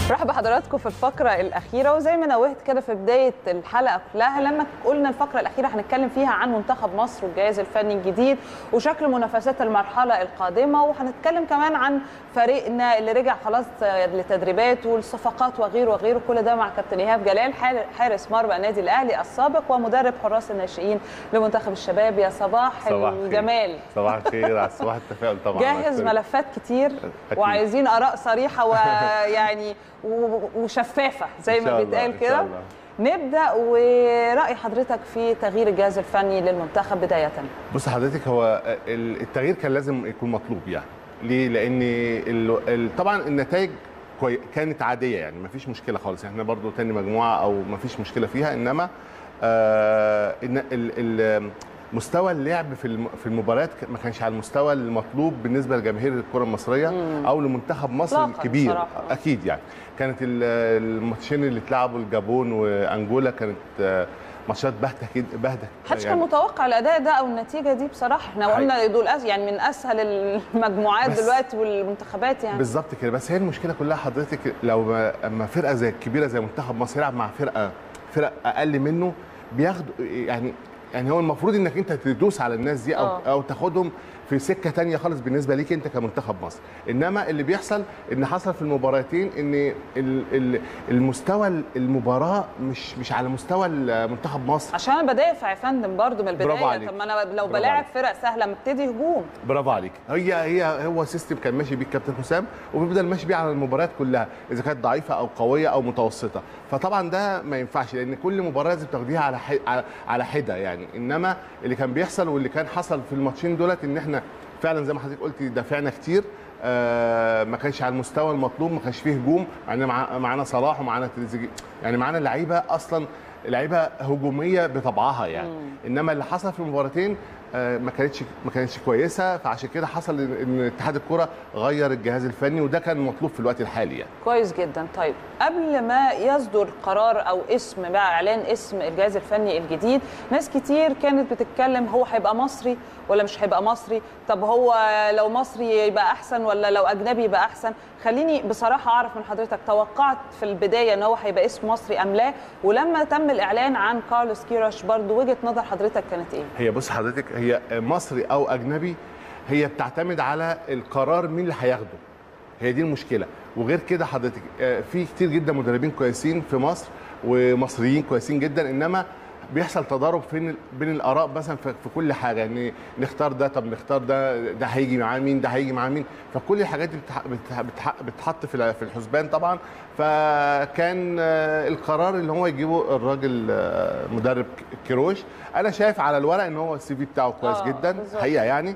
مرحبا بحضراتكم في الفقرة الأخيرة وزي ما نوهت كده في بداية الحلقة كلها لما قلنا الفقرة الأخيرة هنتكلم فيها عن منتخب مصر والجهاز الفني الجديد وشكل منافسات المرحلة القادمة وهنتكلم كمان عن فريقنا اللي رجع خلاص لتدريبات والصفقات وغيره وغيره كل ده مع كابتن إيهاب جلال حارس مرمى النادي الأهلي السابق ومدرب حراس الناشئين لمنتخب الشباب يا صباح, صباح الجمال صباح الخير على صباح التفاؤل طبعا جاهز ملفات كتير أكيد. وعايزين آراء صريحة ويعني وشفافه زي ما بيتقال كده نبدا وراي حضرتك في تغيير الجهاز الفني للمنتخب بدايه بص حضرتك هو التغيير كان لازم يكون مطلوب يعني ليه لان ال- ال- طبعا النتائج كوي... كانت عاديه يعني ما فيش مشكله خالص احنا برضو تاني مجموعه او ما فيش مشكله فيها انما آه إن ال... ال... مستوى اللعب في الم- في المباريات ما كانش على المستوى المطلوب بالنسبه لجماهير الكره المصريه او لمنتخب مصر إطلاقاً الكبير بصراحة. اكيد يعني كانت ال- الماتشين اللي اتلعبوا الجابون وانجولا كانت آه، ماتشات باهته كده باهته محدش كان متوقع الاداء ده او النتيجه دي بصراحه احنا حقيقي. قلنا دول أس يعني من اسهل المجموعات بس- دلوقتي والمنتخبات يعني بالظبط كده بس هي المشكله كلها حضرتك لو ما- اما فرقه زي كبيره زي منتخب مصر يلعب مع فرقه فرق اقل منه بياخدوا يعني يعني هو المفروض انك انت تدوس على الناس دي او آه. او تاخدهم في سكه تانية خالص بالنسبه ليك انت كمنتخب مصر انما اللي بيحصل ان حصل في المباراتين ان ال- ال- المستوى المباراه مش مش على مستوى منتخب مصر عشان انا بدافع يا فندم برضو من برافو البدايه عليك. طب ما انا لو برافو بلاعب عليك. فرق سهله مبتدي هجوم برافو عليك هي هي هو سيستم كان ماشي بيه الكابتن حسام وبيفضل ماشي بيه على المباريات كلها اذا كانت ضعيفه او قويه او متوسطه فطبعا ده ما ينفعش لان كل مباراه لازم تاخديها على حي... على- على حده يعني انما اللي كان بيحصل واللي كان حصل في الماتشين دولت ان احنا فعلا زي ما حضرتك قلتي دافعنا كتير آه ما كانش على المستوى المطلوب ما كانش فيه هجوم يعني مع... معانا صلاح ومعانا تريزيجيه يعني معانا لعيبه اصلا لعيبه هجوميه بطبعها يعني انما اللي حصل في المباراتين آه، ما كانتش ما كانتش كويسه فعشان كده حصل ان إن اتحاد الكره غير الجهاز الفني وده كان مطلوب في الوقت الحالي يعني كويس جدا طيب قبل ما يصدر قرار او اسم بقى اعلان اسم الجهاز الفني الجديد ناس كتير كانت بتتكلم هو هيبقى مصري ولا مش هيبقى مصري طب هو لو مصري يبقى احسن ولا لو اجنبي يبقى احسن خليني بصراحه اعرف من حضرتك توقعت في البدايه ان هو هيبقى اسم مصري ام لا ولما تم الاعلان عن كارلوس كيروش برضو وجهه نظر حضرتك كانت ايه هي بص حضرتك هي مصري او اجنبي هي بتعتمد على القرار مين اللي هياخده هي دي المشكله وغير كده حضرتك آه، في كتير جدا مدربين كويسين في مصر ومصريين كويسين جدا انما بيحصل تضارب فين بين الاراء مثلا في في كل حاجه يعني نختار ده طب نختار ده ده هيجي معاه مين ده هيجي معاه مين فكل الحاجات دي بتح- بتح- بتح- بتتحط في ال- في الحسبان طبعا فكان آه، القرار اللي هو يجيبه الراجل آه، مدرب ك- كيروش انا شايف على الورق ان هو السي في بتاعه كويس آه، جدا بالظبط. حقيقه يعني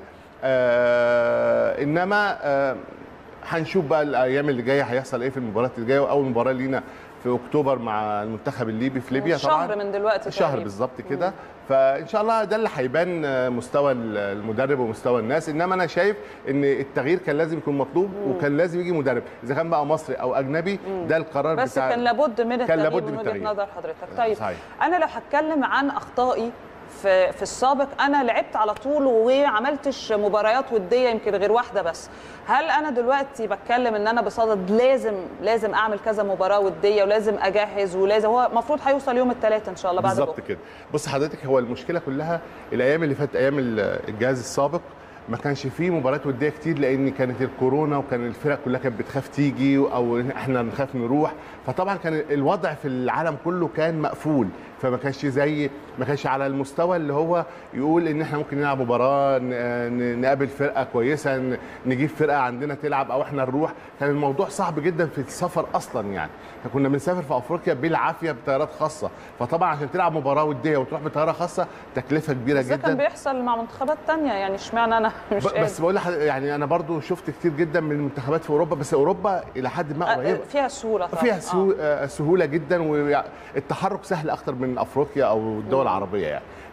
آه انما آه هنشوف بقى الايام اللي جايه هيحصل ايه في المباريات اللي جايه واول مباراه لينا في اكتوبر مع المنتخب الليبي في ليبيا طبعا شهر من دلوقتي شهر تقريباً. بالظبط كده فان شاء الله ده اللي هيبان آه، مستوى المدرب ومستوى الناس انما انا شايف ان التغيير كان لازم يكون مطلوب وكان لازم يجي مدرب اذا كان بقى مصري او اجنبي ده القرار بس بتاع كان لابد من التغيير لابد من من وجهه التغيير. نظر حضرتك طيب صحيح. انا لو هتكلم عن اخطائي في في السابق انا لعبت على طول وعملتش مباريات وديه يمكن غير واحده بس هل انا دلوقتي بتكلم ان انا بصدد لازم لازم اعمل كذا مباراه وديه ولازم اجهز ولازم هو المفروض هيوصل يوم الثلاثاء ان شاء الله بعد بالظبط بكره كده بص حضرتك هو المشكله كلها الايام اللي فاتت ايام ال- الجهاز السابق ما كانش فيه مباريات وديه كتير لان كانت الكورونا وكان الفرق كلها كانت بتخاف تيجي او احنا نخاف نروح فطبعا كان الوضع في العالم كله كان مقفول فما كانش زي ما كانش على المستوى اللي هو يقول ان احنا ممكن نلعب مباراه ن- ن- نقابل فرقه كويسه ن- نجيب فرقه عندنا تلعب او احنا نروح كان الموضوع صعب جدا في السفر اصلا يعني إحنا كنا بنسافر في افريقيا بالعافيه بطيارات خاصه فطبعا عشان تلعب مباراه وديه وتروح بطياره خاصه تكلفه كبيره بس ده كان جدا بيحصل مع منتخبات تانية يعني اشمعنى انا مش ب- قادر بس بقول لحضرتك يعني انا برضو شفت كتير جدا من المنتخبات في اوروبا بس اوروبا الى حد ما قريبه فيها سهوله طبعا فيها آه. سهو... آه. سهوله جدا والتحرك سهل اكتر من افريقيا او الدول العربيه يعني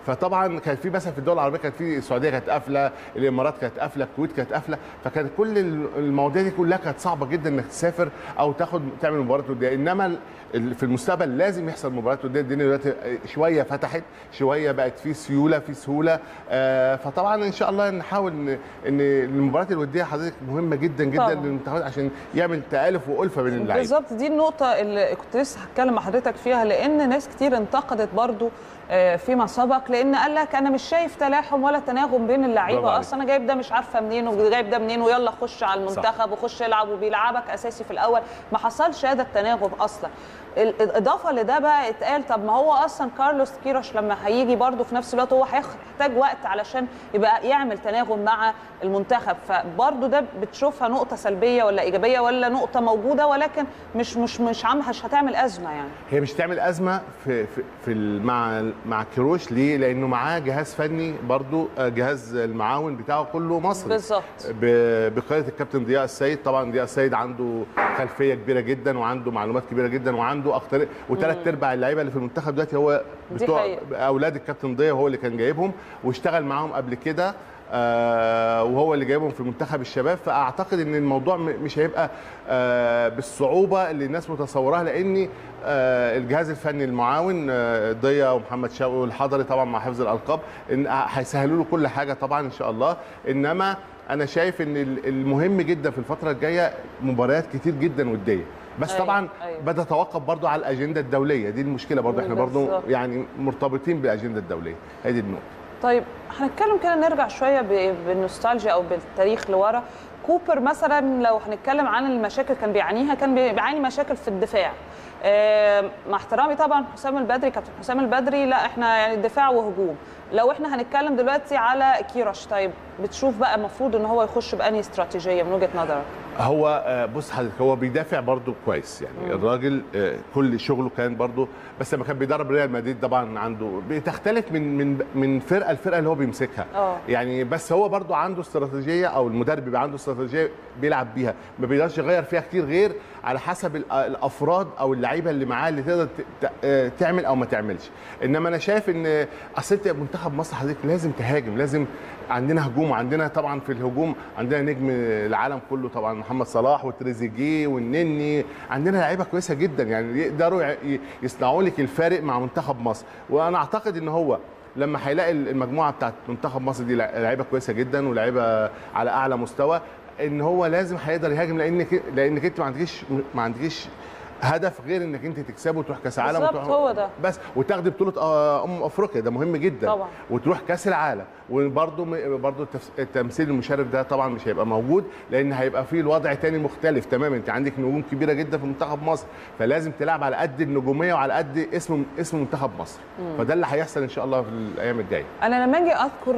فطبعا كان في مثلا في الدول العربيه كانت في السعوديه كانت قافله الامارات كانت قافله الكويت كانت قافله فكانت كل المواضيع دي كلها كانت صعبه جدا انك تسافر او تاخد تعمل مباراه وديه انما ال- في المستقبل لازم يحصل مباريات وديه الدنيا دلوقتي شويه فتحت شويه بقت في سيوله في سهوله آه، فطبعا ان شاء الله نحاول ان ان المباريات الوديه حضرتك مهمه جدا جدا طبعاً. للمنتخبات عشان يعمل تالف والفه بين اللعيبه بالظبط دي النقطة اللي كنت لسه هتكلم مع حضرتك فيها لأن ناس كتير انتقدت برضو آه، فيما سبق لأن قال لك أنا مش شايف تلاحم ولا تناغم بين برافو اللعيبة عليك. أصلا أنا جايب ده مش عارفة منين وجايب ده منين ويلا خش على المنتخب وخش العب وبيلعبك أساسي في الأول ما حصلش هذا التناغم أصلا الإضافة لده بقى اتقال طب ما هو أصلا كارلوس كيروش لما هيجي برضو في نفس الوقت هو هيحتاج وقت علشان يبقى يعمل تناغم مع المنتخب فبرضو ده بتشوفها نقطة سلبية ولا إيجابية ولا نقطة موجودة ولكن مش مش مش عم مش هتعمل أزمة يعني هي مش تعمل ازمه في في, في ال- مع مع كيروش ليه؟ لانه معاه جهاز فني برضو آه، جهاز المعاون بتاعه كله مصري بالظبط ب- بقياده الكابتن ضياء السيد طبعا ضياء السيد عنده خلفيه كبيره جدا وعنده معلومات كبيره جدا وعنده اكتر وثلاث ارباع اللعيبه اللي في المنتخب دلوقتي هو دي بتوع حقيقة. اولاد الكابتن ضياء هو اللي كان جايبهم واشتغل معاهم قبل كده آه وهو اللي جايبهم في منتخب الشباب فاعتقد ان الموضوع م- مش هيبقى آه بالصعوبه اللي الناس متصوراها لان آه الجهاز الفني المعاون آه ضياء ومحمد شوقي والحضري طبعا مع حفظ الالقاب ان هيسهلوا له كل حاجه طبعا ان شاء الله انما انا شايف ان ال- المهم جدا في الفتره الجايه مباريات كتير جدا وديه بس أيوة، طبعا أيوة. بدا توقف برضو على الاجنده الدوليه دي المشكله برضو احنا برضو بالظبط. يعني مرتبطين بالاجنده الدوليه هذه النقطه طيب هنتكلم كده نرجع شويه ب- بالنوستالجيا او بالتاريخ لورا كوبر مثلا لو هنتكلم عن المشاكل كان بيعانيها كان بيعاني مشاكل في الدفاع آه، مع احترامي طبعا حسام البدري كابتن حسام البدري لا احنا يعني دفاع وهجوم لو احنا هنتكلم دلوقتي على كيروش طيب بتشوف بقى المفروض ان هو يخش بأنهي استراتيجيه من وجهه نظرك هو آه، بص حضرتك هو بيدافع برضو كويس يعني مم. الراجل آه، كل شغله كان برضو بس لما كان بيدرب ريال مدريد طبعا عنده بتختلف من من من فرقه لفرقه اللي هو بيمسكها اه يعني بس هو برضو عنده استراتيجيه او المدرب بيبقى عنده استراتيجيه بيلعب بيها ما بيقدرش يغير فيها كتير غير على حسب ال- الافراد او اللعيبه اللي معاه اللي تقدر ت- ت- آه، تعمل او ما تعملش انما انا شايف ان اصل انت منتخب مصر حضرتك لازم تهاجم لازم عندنا هجوم وعندنا طبعا في الهجوم عندنا نجم العالم كله طبعا محمد صلاح وتريزيجيه والنني عندنا لعيبه كويسه جدا يعني يقدروا ي- يصنعوا لك الفارق مع منتخب مصر وانا اعتقد ان هو لما هيلاقي المجموعه بتاعت منتخب مصر دي لعيبه كويسه جدا ولاعيبه على اعلى مستوى ان هو لازم هيقدر يهاجم لانك لانك انت ما عندكيش ما عندكيش هدف غير انك انت تكسبه وتروح كاس عالم بالظبط، وتروح هو ده. بس وتاخدي بطوله آه، امم افريقيا ده مهم جدا طبعا. وتروح كاس العالم وبرده برده التمثيل المشرف ده طبعا مش هيبقى موجود لان هيبقى فيه الوضع تاني مختلف تماما انت عندك نجوم كبيره جدا في منتخب مصر فلازم تلعب على قد النجوميه وعلى قد اسم اسم منتخب مصر فده اللي هيحصل ان شاء الله في الايام الجايه انا لما اجي اذكر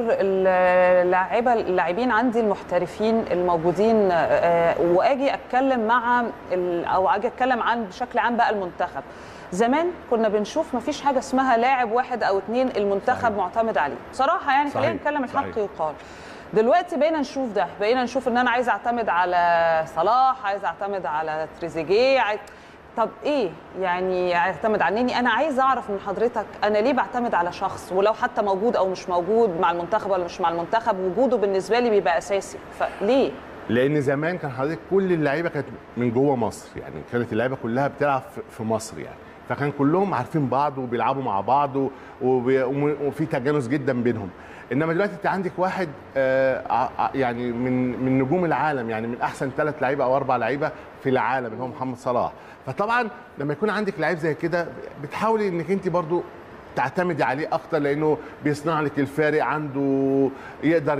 اللاعيبه اللاعبين عندي المحترفين الموجودين آه، واجي اتكلم مع ال- او اجي اتكلم عن بشكل عام بقى المنتخب زمان كنا بنشوف مفيش حاجه اسمها لاعب واحد او اتنين المنتخب صحيح. معتمد عليه بصراحه يعني خلينا صحيح. نتكلم الحق صحيح. يقال دلوقتي بقينا نشوف ده بقينا نشوف ان انا عايز اعتمد على صلاح عايز اعتمد على تريزيجيه عايز طب ايه يعني اعتمد على اني انا عايز اعرف من حضرتك انا ليه بعتمد على شخص ولو حتى موجود او مش موجود مع المنتخب ولا مش مع المنتخب وجوده بالنسبه لي بيبقى اساسي فليه لان زمان كان حضرتك كل اللعيبه كانت من جوه مصر يعني كانت اللعيبه كلها بتلعب في- في مصر يعني فكان كلهم عارفين بعض وبيلعبوا مع بعض و- وبي- وم- وفي تجانس جدا بينهم انما دلوقتي انت عندك واحد آه، ع- ع- يعني من من نجوم العالم يعني من احسن ثلاث لعيبه او اربع لعيبه في العالم اللي هو محمد صلاح فطبعا لما يكون عندك لعيب زي كده بتحاولي انك انت برضو تعتمدي عليه اكتر لانه بيصنع لك الفارق عنده يقدر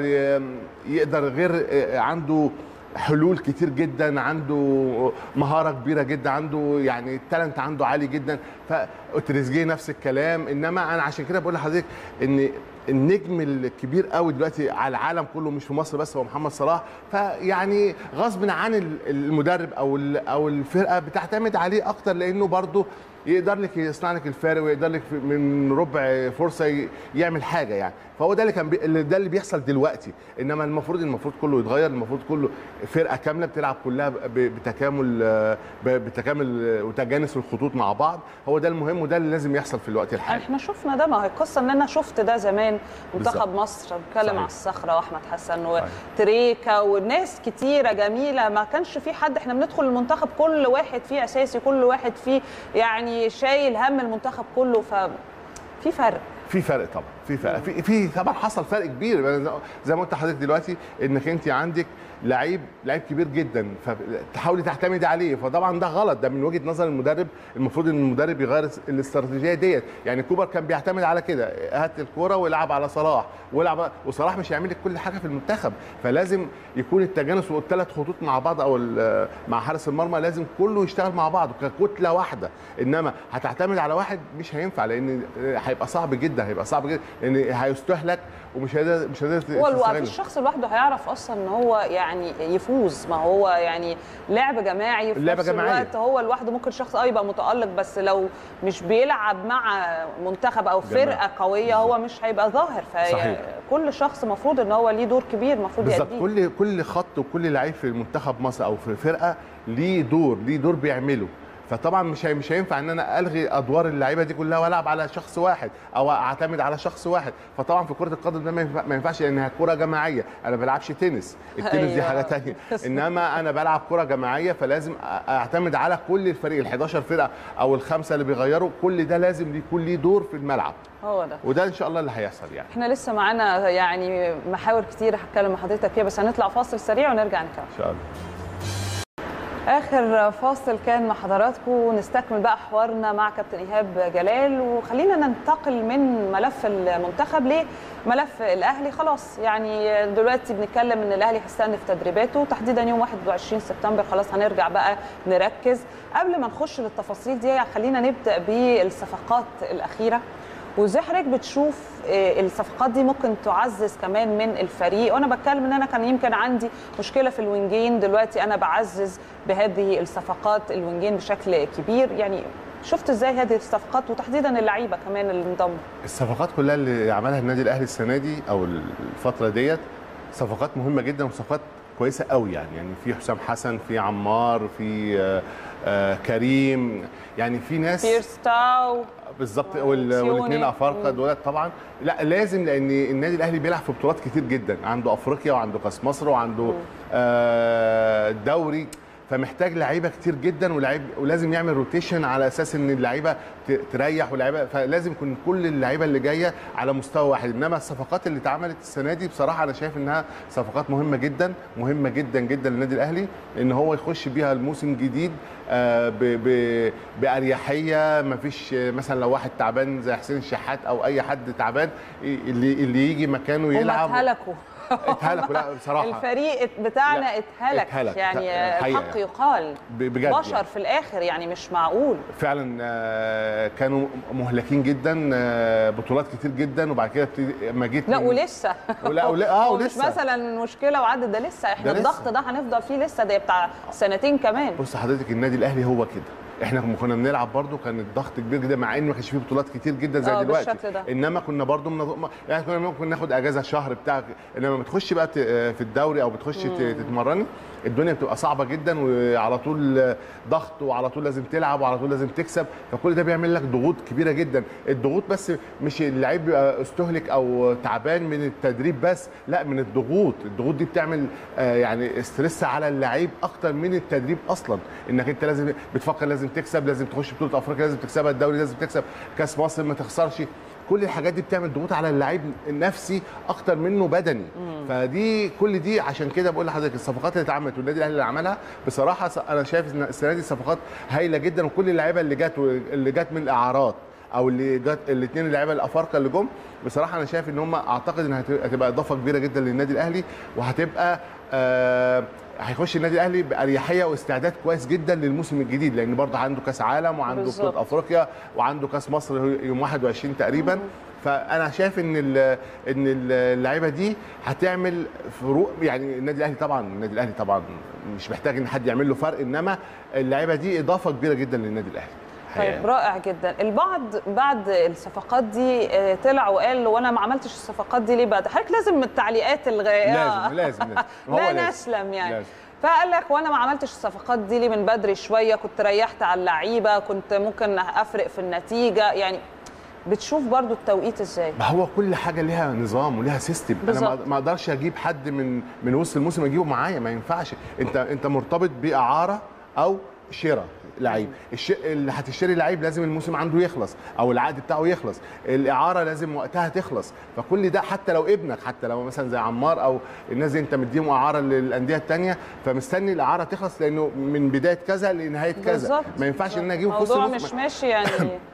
يقدر غير عنده حلول كتير جدا عنده مهاره كبيره جدا عنده يعني التالنت عنده عالي جدا فتريزيجيه نفس الكلام انما انا عشان كده بقول لحضرتك ان النجم الكبير قوي دلوقتي على العالم كله مش في مصر بس هو محمد صلاح فيعني غصب عن المدرب او ال- او الفرقه بتعتمد عليه اكتر لانه برضه يقدر لك يصنع لك الفارق ويقدر لك في- من ربع فرصه ي- يعمل حاجه يعني فهو ده اللي كان بي... اللي- ده اللي بيحصل دلوقتي انما المفروض المفروض كله يتغير المفروض كله فرقه كامله بتلعب كلها ب... بتكامل آه، ب... بتكامل آه، وتجانس الخطوط مع بعض هو ده المهم وده اللي لازم يحصل في الوقت الحالي احنا شفنا ده ما هي القصه ان انا شفت ده زمان منتخب بالظبط. مصر بتكلم صحيح. على الصخره واحمد حسن صحيح. وتريكا وناس كتيره جميله ما كانش في حد احنا بندخل المنتخب كل واحد فيه اساسي كل واحد فيه يعني شايل هم المنتخب كله ففي فرق في فرق طبعا في فرق في في طبعا حصل فرق كبير زي ما قلت لحضرتك دلوقتي انك انت عندك لعيب لعيب كبير جدا فتحاولي تعتمدي عليه فطبعا ده غلط ده من وجهه نظر المدرب المفروض ان المدرب يغير الاستراتيجيه ديت يعني كوبر كان بيعتمد على كده هات الكوره والعب على صلاح والعب وصلاح مش هيعمل لك كل حاجه في المنتخب فلازم يكون التجانس والثلاث خطوط مع بعض او ال- مع حارس المرمى لازم كله يشتغل مع بعض ككتله واحده انما هتعتمد على واحد مش هينفع لان هيبقى صعب جدا هيبقى صعب جدا لان هيستهلك ومش هيقدر مش هيقدر هو الو- تستغله. الشخص لوحده هيعرف اصلا ان هو يعني يفوز ما هو يعني لعب جماعي في اللعبة نفس جماعية. الوقت هو لوحده ممكن شخص اه يبقى متالق بس لو مش بيلعب مع منتخب او جماعي. فرقه قويه هو مش هيبقى ظاهر صحيح. فكل شخص المفروض ان هو ليه دور كبير المفروض بالظبط يأديه كل كل خط وكل لعيب في منتخب مصر او في فرقه ليه دور ليه دور بيعمله فطبعا مش هي- مش هينفع ان انا الغي ادوار اللعيبه دي كلها والعب على شخص واحد او اعتمد على شخص واحد فطبعا في كره القدم ده ما ينفع- ما ينفعش لانها كره جماعيه انا ما بلعبش تنس التنس دي أيوة. حاجه تانية انما انا بلعب كره جماعيه فلازم أ- اعتمد على كل الفريق ال 11 فرقه او الخمسه اللي بيغيروا كل ده لازم يكون ليه دور في الملعب هو ده وده ان شاء الله اللي هيحصل يعني احنا لسه معانا يعني محاور كتير هتكلم مع حضرتك فيها بس هنطلع فاصل سريع ونرجع نكمل ان شاء الله اخر فاصل كان مع حضراتكم نستكمل بقى حوارنا مع كابتن ايهاب جلال وخلينا ننتقل من ملف المنتخب لملف الاهلي خلاص يعني دلوقتي بنتكلم ان الاهلي هيستأنف تدريباته تحديدا يوم 21 سبتمبر خلاص هنرجع بقى نركز قبل ما نخش للتفاصيل دي خلينا نبدا بالصفقات الاخيره وازاي حضرتك بتشوف آه، الصفقات دي ممكن تعزز كمان من الفريق وانا بتكلم ان انا كان يمكن عندي مشكله في الوينجين دلوقتي انا بعزز بهذه الصفقات الوينجين بشكل كبير يعني شفت ازاي هذه الصفقات وتحديدا اللعيبه كمان اللي انضموا الصفقات كلها اللي عملها النادي الاهلي السنه دي او الفتره ديت صفقات مهمه جدا وصفقات كويسه قوي يعني يعني في حسام حسن في عمار في آه، آه، كريم يعني في ناس بيرس تاو بالظبط وسيوني. والاثنين افارقه مم. دولت طبعا لا لازم لان النادي الاهلي بيلعب في بطولات كتير جدا عنده افريقيا وعنده كاس مصر وعنده آه دوري فمحتاج لعيبه كتير جدا ولعيب ولازم يعمل روتيشن على اساس ان اللعيبه ت- تريح واللعيبه فلازم يكون كل اللعيبه اللي جايه على مستوى واحد انما الصفقات اللي اتعملت السنه دي بصراحه انا شايف انها صفقات مهمه جدا مهمه جدا جدا للنادي الاهلي ان هو يخش بيها الموسم الجديد آه، ب- ب- باريحيه ما فيش مثلا لو واحد تعبان زي حسين الشحات او اي حد تعبان اللي اللي يجي مكانه هم يلعب اتهلكوا اتهلكوا لا بصراحه الفريق بتاعنا لا، اتهلك, اتهلك. يعني حقيقة الحق يعني. يقال ب- بجد بشر يعني. في الاخر يعني مش معقول فعلا آه، كانوا مهلكين جدا آه، بطولات كتير جدا وبعد كده ابتدي- ما جيت لا من- ولسه ولا- ولا- آه، هو مش ولسه. مثلا مشكله وعدت ده لسه احنا ده لسه. الضغط ده هنفضل فيه لسه ده بتاع سنتين كمان بص حضرتك النادي الاهلي هو كده احنا لما كنا بنلعب برضو كان الضغط كبير جدا مع ان ما كانش فيه بطولات كتير جدا زي آه، دلوقتي بالشكل ده. انما كنا برضو من... يعني كنا ممكن ناخد اجازه شهر بتاع انما بتخش بقى ت- في الدوري او بتخش ت- تتمرني الدنيا بتبقى صعبه جدا وعلى طول ضغط وعلى طول لازم تلعب وعلى طول لازم تكسب فكل ده بيعمل لك ضغوط كبيره جدا الضغوط بس مش اللعيب بيبقى استهلك او تعبان من التدريب بس لا من الضغوط الضغوط دي بتعمل آه، يعني ستريس على اللعيب اكتر من التدريب اصلا انك انت لازم بتفكر لازم تكسب لازم تخش بطوله افريقيا لازم تكسبها الدوري لازم تكسب كاس مصر ما تخسرش كل الحاجات دي بتعمل ضغوط على اللعيب النفسي اكتر منه بدني فدي كل دي عشان كده بقول لحضرتك الصفقات اللي اتعملت والنادي الاهلي اللي عملها بصراحه س- انا شايف ان السنه دي صفقات هايله جدا وكل اللعيبه اللي جت اللي جت من الاعارات او اللي جت الاثنين اللعيبه الافارقه اللي جم بصراحه انا شايف ان هم اعتقد انها هت- هتبقى اضافه كبيره جدا للنادي الاهلي وهتبقى آه هيخش النادي الاهلي باريحيه واستعداد كويس جدا للموسم الجديد لان برضه عنده كاس عالم وعنده بالظبط. بطوله افريقيا وعنده كاس مصر يوم 21 تقريبا فانا شايف ان ال- ان اللعيبه دي هتعمل فروق يعني النادي الاهلي طبعا النادي الاهلي طبعا مش محتاج ان حد يعمل له فرق انما اللعيبه دي اضافه كبيره جدا للنادي الاهلي الحقيقه طيب رائع جدا البعض بعد الصفقات دي آه، طلع وقال وانا ما عملتش الصفقات دي ليه بعد حضرتك لازم التعليقات الغائيه لازم لازم, لازم. هو لا لازم. نسلم يعني لازم. فقال لك وانا ما عملتش الصفقات دي ليه من بدري شويه كنت ريحت على اللعيبه كنت ممكن افرق في النتيجه يعني بتشوف برضو التوقيت ازاي ما هو كل حاجه ليها نظام وليها سيستم انا ما- بالظبط. ما اقدرش اجيب حد من من وسط الموسم اجيبه معايا ما ينفعش انت انت مرتبط باعاره او شراء لعيب الش... اللي هتشتري لعيب لازم الموسم عنده يخلص او العقد بتاعه يخلص الاعاره لازم وقتها تخلص فكل ده حتى لو ابنك حتى لو مثلا زي عمار او الناس دي انت مديهم اعاره للانديه الثانيه فمستني الاعاره تخلص لانه من بدايه كذا لنهايه كذا بالظبط ما ينفعش ان انا اجيبه في وسط الموضوع الموسم. مش ماشي يعني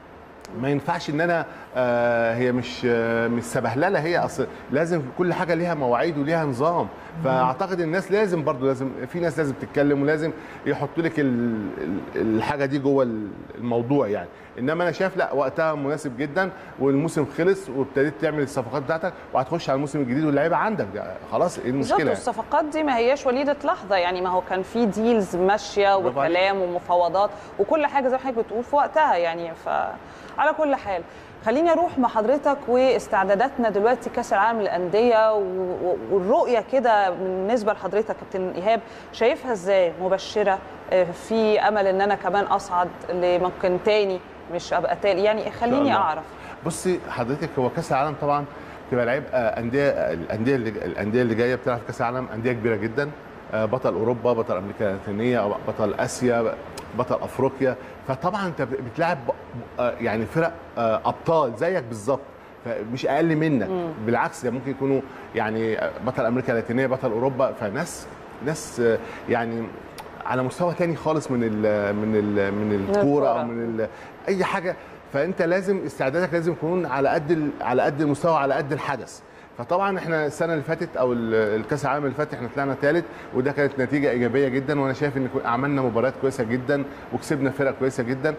ما ينفعش ان انا آه هي مش آه مش سبهلله هي اصل لازم كل حاجه ليها مواعيد وليها نظام فاعتقد الناس لازم برضو لازم في ناس لازم تتكلم ولازم يحطوا لك ال- ال- الحاجه دي جوه ال- الموضوع يعني انما انا شايف لا وقتها مناسب جدا والموسم خلص وابتديت تعمل الصفقات بتاعتك وهتخش على الموسم الجديد واللعيبه عندك ده خلاص ايه بالظبط المشكله يعني؟ والصفقات دي ما هياش وليده لحظه يعني ما هو كان في ديلز ماشيه برافو عليك. وكلام ومفاوضات وكل حاجه زي ما حضرتك بتقول في وقتها يعني ف على كل حال خليني اروح مع حضرتك واستعداداتنا دلوقتي كاس العالم للانديه و- و- والرؤيه كده بالنسبه لحضرتك كابتن ايهاب شايفها ازاي مبشره آه، في امل ان انا كمان اصعد لممكن تاني مش ابقى تاني يعني خليني الله. اعرف بصي حضرتك هو كاس العالم طبعا تبقى لعيب آه، انديه الانديه اللي الانديه اللي جايه بتلعب في كاس العالم انديه كبيره جدا آه، بطل اوروبا بطل امريكا اللاتينيه بطل اسيا بطل افريقيا فطبعا انت بتلعب آه، يعني فرق آه، ابطال زيك بالظبط فمش اقل منك بالعكس ده ممكن يكونوا يعني بطل امريكا اللاتينيه بطل اوروبا فناس ناس آه، يعني على مستوى تاني خالص من ال من ال من الكوره او الكورة. من ال اي حاجه فانت لازم استعدادك لازم يكون على قد ال- على قد المستوى على قد الحدث فطبعا احنا السنه اللي فاتت او ال- الكاس العالم اللي فات احنا طلعنا ثالث وده كانت نتيجه ايجابيه جدا وانا شايف ان كو- عملنا مباريات كويسه جدا وكسبنا فرق كويسه جدا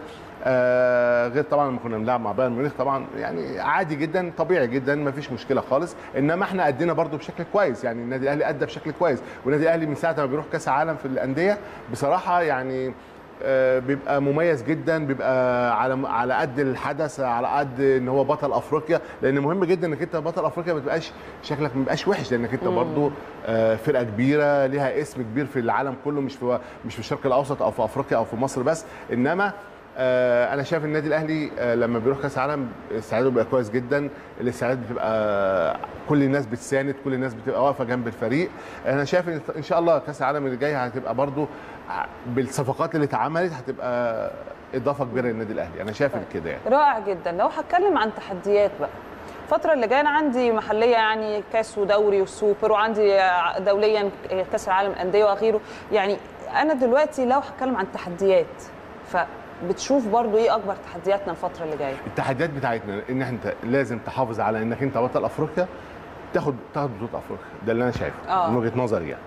آه غير طبعا لما كنا بنلعب مع بايرن ميونخ طبعا يعني عادي جدا طبيعي جدا ما فيش مشكله خالص انما احنا ادينا برضو بشكل كويس يعني النادي الاهلي ادى بشكل كويس والنادي الاهلي من ساعه ما بيروح كاس العالم في الانديه بصراحه يعني آه، بيبقى مميز جدا بيبقى على على قد الحدث على قد ان هو بطل افريقيا لان مهم جدا انك انت بطل افريقيا ما تبقاش شكلك ما يبقاش وحش لانك انت برضو آه، فرقه كبيره ليها اسم كبير في العالم كله مش في مش في الشرق الاوسط او في افريقيا او في مصر بس انما آه، انا شايف النادي الاهلي آه، لما بيروح كاس العالم استعداده بيبقى كويس جدا الاستعداد بتبقى كل الناس بتساند كل الناس بتبقى واقفه جنب الفريق انا شايف ان ان شاء الله كاس العالم اللي جاي هتبقى برضو ع- بالصفقات اللي اتعملت هتبقى اضافه كبيره للنادي الاهلي انا شايف كده يعني رائع جدا لو هتكلم عن تحديات بقى الفترة اللي جاية أنا عندي محلية يعني كاس ودوري والسوبر وعندي دوليا كاس العالم للأندية وغيره يعني أنا دلوقتي لو هتكلم عن تحديات فبتشوف برضو إيه أكبر تحدياتنا الفترة اللي جاية التحديات بتاعتنا ان انت لازم تحافظ على انك انت بطل افريقيا تاخد تاخد بطوله افريقيا ده اللي انا شايفه آه. من وجهه نظري يعني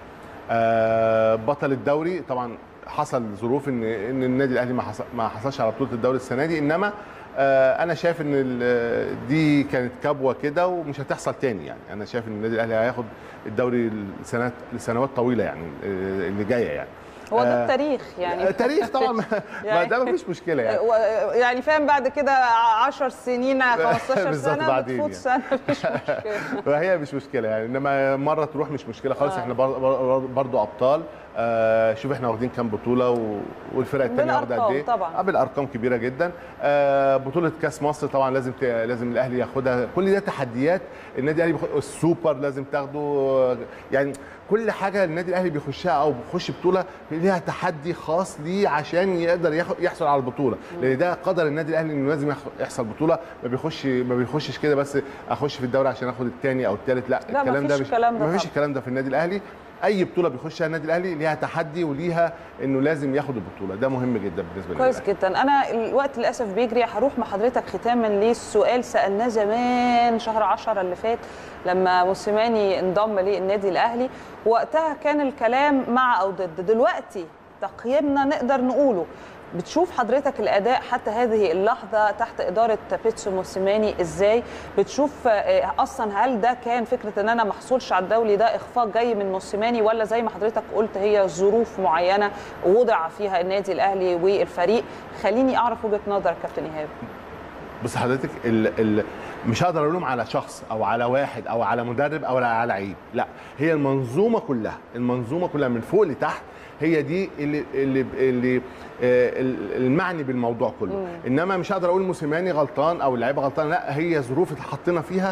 آه بطل الدوري طبعا حصل ظروف ان ان النادي الاهلي ما حصل ما حصلش على بطوله الدوري السنه دي انما آه انا شايف ان ال- دي كانت كبوه كده ومش هتحصل تاني يعني انا شايف ان النادي الاهلي هياخد الدوري لسنوات لسنوات طويله يعني آه، اللي جايه يعني هو ده آه، التاريخ يعني تاريخ طبعا ما- ما يعني- ده مفيش مشكله يعني و- يعني فاهم بعد كده 10 سنين 15 بالظبط سنة بعدين بتفوت يعني. سنة مش مشكلة فهي مش مشكله يعني انما مره تروح مش مشكله خالص آه. احنا بر- بر- برضو ابطال آه شوف احنا واخدين كام بطوله و... والفرق الثانيه واخده قد بالأرقام ايه طبعاً. آه، بالارقام كبيره جدا آه بطوله كاس مصر طبعا لازم ت... لازم الاهلي ياخدها كل ده تحديات النادي الاهلي بياخد السوبر لازم تاخده آه، يعني كل حاجه النادي الاهلي بيخشها او بيخش بطوله ليها تحدي خاص ليه عشان يقدر ياخد يحصل على البطوله لان ده قدر النادي الاهلي انه لازم يخ- يحصل بطوله ما بيخش ما بيخشش كده بس اخش في الدوري عشان اخد الثاني او الثالث لا, لا، الكلام مفيش ده مش الكلام ده ما فيش طبعاً. الكلام ده في النادي الاهلي اي بطوله بيخشها النادي الاهلي ليها تحدي وليها انه لازم ياخد البطوله ده مهم جدا بالنسبه للنادي كويس الأهلي. جدا انا الوقت للاسف بيجري هروح مع حضرتك ختاما للسؤال سالناه زمان شهر 10 اللي فات لما موسيماني انضم للنادي الاهلي وقتها كان الكلام مع او ضد دلوقتي تقييمنا نقدر نقوله بتشوف حضرتك الاداء حتى هذه اللحظه تحت اداره بيتسو موسيماني ازاي بتشوف آه، اصلا هل ده كان فكره ان انا ما احصلش على الدوري ده اخفاق جاي من موسيماني ولا زي ما حضرتك قلت هي ظروف معينه وضع فيها النادي الاهلي والفريق خليني اعرف وجهه نظرك كابتن ايهاب بص حضرتك ال ال مش هقدر الوم على شخص او على واحد او على مدرب او على لعيب لا هي المنظومه كلها المنظومه كلها من فوق لتحت هي دي اللي اللي اللي آه، المعني بالموضوع كله مم. انما مش هقدر اقول موسيماني غلطان او اللعيبه غلطان لا هي ظروف اللي حطينا فيها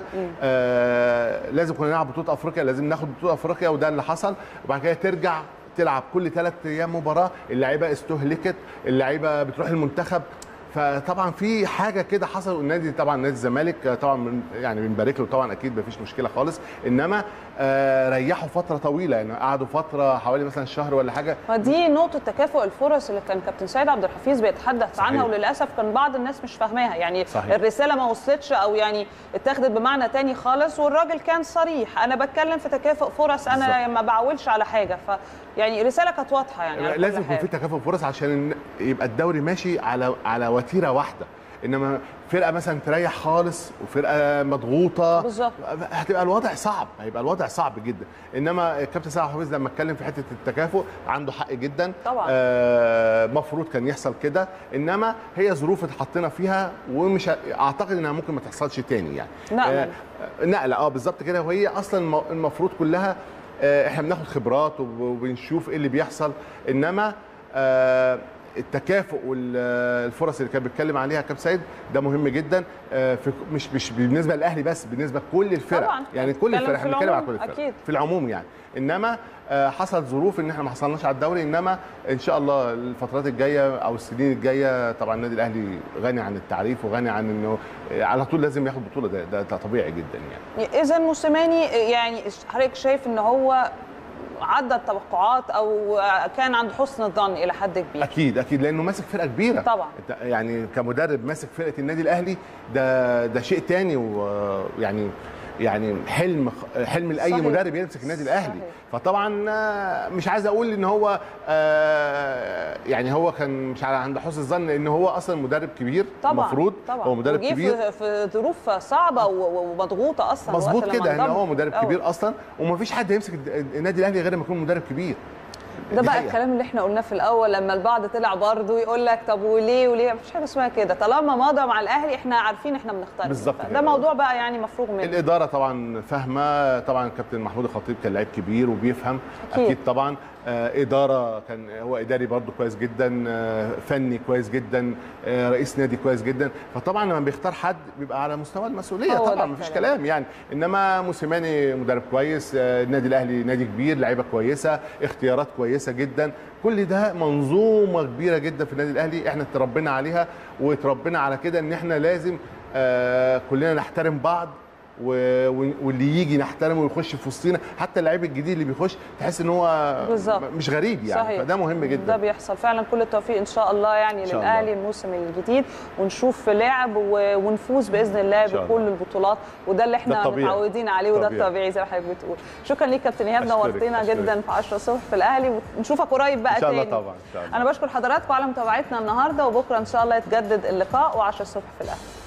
آه لازم كنا نلعب بطوله افريقيا لازم ناخد بطوله افريقيا وده اللي حصل وبعد كده ترجع تلعب كل ثلاث ايام مباراه اللعيبه استهلكت اللعيبه بتروح المنتخب فطبعا في حاجه كده حصل النادي طبعا نادي الزمالك طبعا من يعني بنبارك له طبعا اكيد مفيش مشكله خالص انما آه ريحوا فتره طويله يعني قعدوا فتره حوالي مثلا شهر ولا حاجه ودي نقطه تكافؤ الفرص اللي كان كابتن سيد عبد الحفيظ بيتحدث صحيح. عنها وللاسف كان بعض الناس مش فاهماها يعني صحيح. الرساله ما وصلتش او يعني اتاخدت بمعنى تاني خالص والراجل كان صريح انا بتكلم في تكافؤ فرص انا بالزبط. ما بعولش على حاجه ف يعني الرساله كانت واضحه يعني لازم يكون في تكافؤ فرص عشان يبقى الدوري ماشي على على وتيره واحده انما فرقه مثلا تريح خالص وفرقه مضغوطه بالظبط هتبقى الوضع صعب هيبقى الوضع صعب جدا انما الكابتن سعد حفيظ لما اتكلم في حته التكافؤ عنده حق جدا طبعا آه مفروض كان يحصل كده انما هي ظروف اتحطينا فيها ومش اعتقد انها ممكن ما تحصلش تاني يعني نقله آه نقله اه بالظبط كده وهي اصلا المفروض كلها آه احنا بناخد خبرات وبنشوف ايه اللي بيحصل انما آه التكافؤ والفرص اللي كان بيتكلم عليها كابتن سيد ده مهم جدا في مش مش بالنسبه للاهلي بس بالنسبه لكل الفرق طبعا. يعني كل الفرق احنا بنتكلم على كل الفرق أكيد. في العموم يعني انما حصلت ظروف ان احنا ما حصلناش على الدوري انما ان شاء الله الفترات الجايه او السنين الجايه طبعا النادي الاهلي غني عن التعريف وغني عن انه على طول لازم ياخد بطوله ده, ده, ده طبيعي جدا يعني اذا موسيماني يعني حضرتك شايف ان هو عدى التوقعات او كان عند حسن الظن الى حد كبير اكيد اكيد لانه ماسك فرقه كبيره طبعا يعني كمدرب ماسك فرقه النادي الاهلي ده ده شيء تاني ويعني يعني حلم حلم لاي صحيح. مدرب يمسك النادي الاهلي صحيح. فطبعا مش عايز اقول ان هو يعني هو كان مش عند حسن الظن ان هو اصلا مدرب كبير طبعا المفروض طبعا هو مدرب كبير في ظروف صعبه ومضغوطه اصلا مظبوط كده ان هو مدرب كبير اصلا ومفيش حد يمسك النادي الاهلي غير ما يكون مدرب كبير ده بقى الكلام اللي احنا قلناه في الاول لما البعض طلع برضه يقول لك طب وليه وليه مفيش حاجه اسمها كده طالما مضى مع الاهلي احنا عارفين احنا بنختار بالظبط ده موضوع بقى يعني مفروغ منه الاداره طبعا فاهمه طبعا كابتن محمود الخطيب كان لعيب كبير وبيفهم أكيد. اكيد طبعا آه اداره كان هو اداري برضه كويس جدا آه فني كويس جدا آه رئيس نادي كويس جدا فطبعا لما بيختار حد بيبقى على مستوى المسؤوليه طبعا مفيش كلام يعني انما موسيماني مدرب كويس النادي الاهلي نادي كبير لعيبه كويسه اختيارات كويسه جدا كل ده منظومه كبيره جدا في النادي الاهلي احنا اتربينا عليها واتربينا على كده ان احنا لازم كلنا نحترم بعض واللي يجي نحترمه ويخش في وسطينا حتى اللعيب الجديد اللي بيخش تحس ان هو بالزبط. مش غريب يعني صحيح. فده مهم جدا ده بيحصل فعلا كل التوفيق ان شاء الله يعني شاء للاهلي الله. الموسم الجديد ونشوف لعب ونفوز باذن الله بكل البطولات وده اللي احنا متعودين عليه وده الطبيعي زي ما حضرتك بتقول شكرا ليك كابتن ايهاب نورتنا جدا في 10 الصبح في الاهلي ونشوفك قريب بقى ان شاء الله تاني. طبعا ان شاء الله انا بشكر حضراتكم على متابعتنا النهارده وبكره ان شاء الله يتجدد اللقاء و10 الصبح في الاهلي